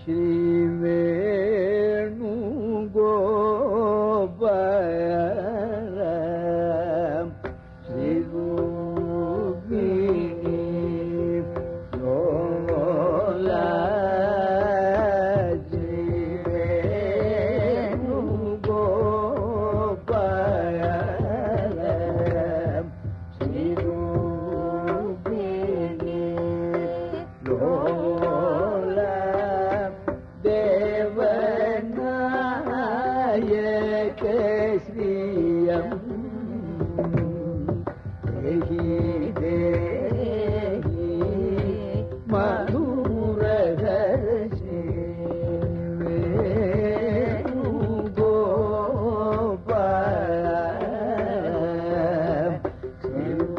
श्रीवेणुगोपाल श्रीरूपिणी लोला श्रीवेणुगोपाल श्रीरूपिणी लोला देवनायक श्रियम् देहि देहि मधुरहर्षे वेणुगोपाल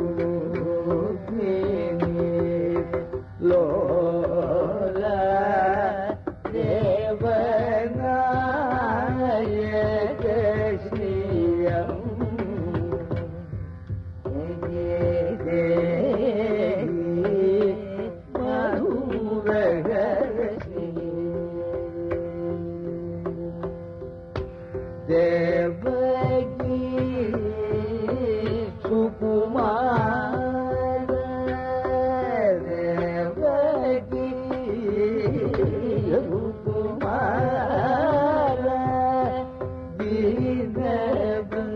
लोला देवनायक श्रियम् देवकी सुकुमार देवकी सुकुमार दीनबंधु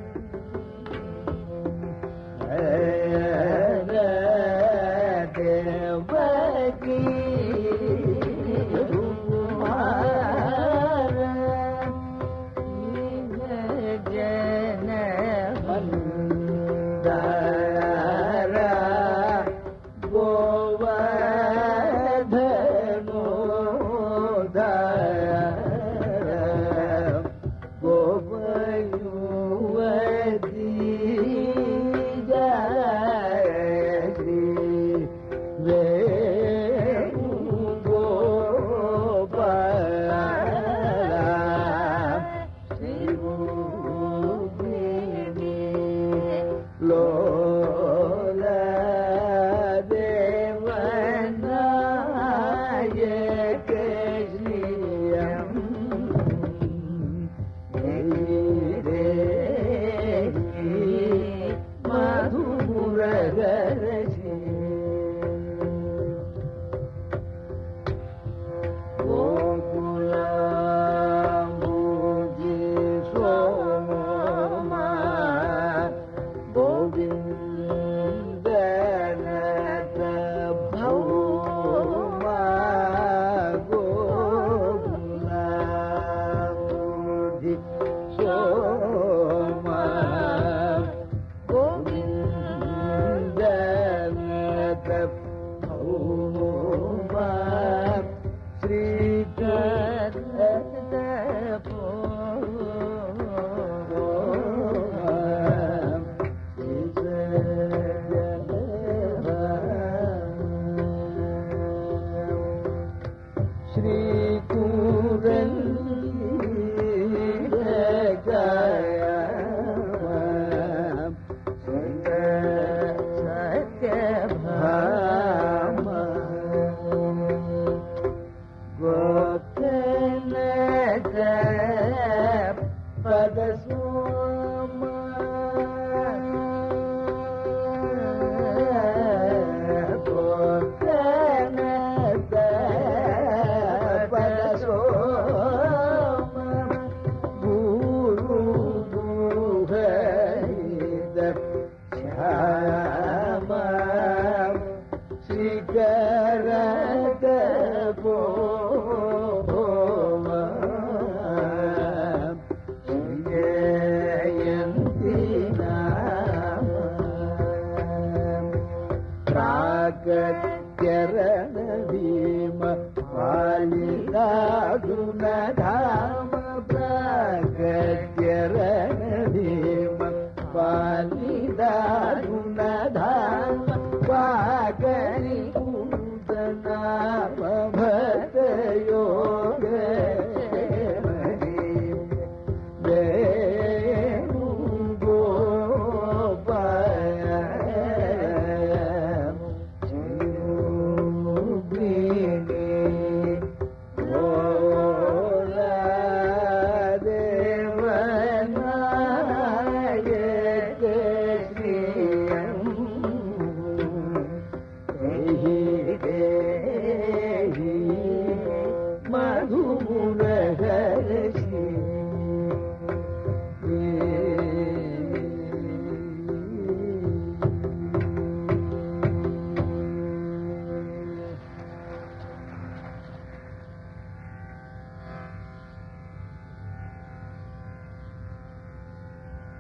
देवकी जन मंदारा गोवर्धनो दया गोपयुवती जय श्री वेणुगोपाल लोला देवनायक श्रियम्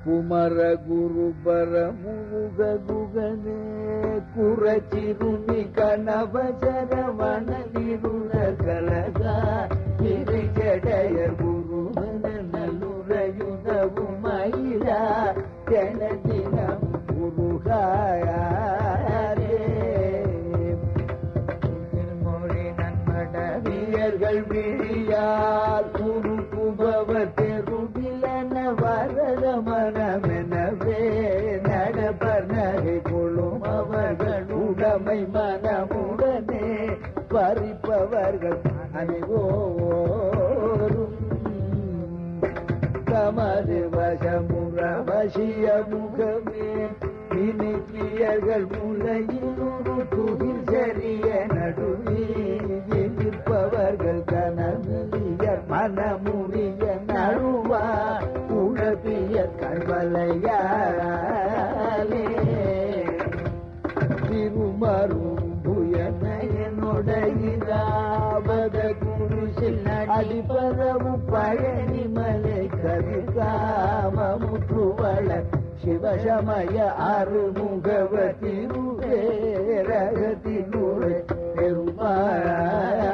குமர குருபர முருக குகனே குரச்சிருமி கனவ சரவண நிருண கலகா இருஜடையர் குருவன நல்லுரையுதவும் மயிலா ஜனதினம் குருகாரே மொழி நன்மடவியர்கள் விழியால் குரு குபவ தெருவிலன வரத மனமெனவே நடப்பர் நகை கொள்ளும் அவர்கள் உடமை மனமுடனே பறிப்பவர்கள் அனைவோரும் தமது வசமுற வசிய முகமே இனிப்பியர்கள் முலையில் ஒரு துகில் சரிய நடுவில் இருப்பவர்கள் கனவியர் மனமுறிய நழுவா உழவிய கல்வலையாலே திருமரும் புயனயனுடையாவத குருசில் அடிப்பதவும் பழனி மலை கருகாமமுற்றுவள சிவசமய அருமுகவ திருவேரகத்தினுரை பெருமாள்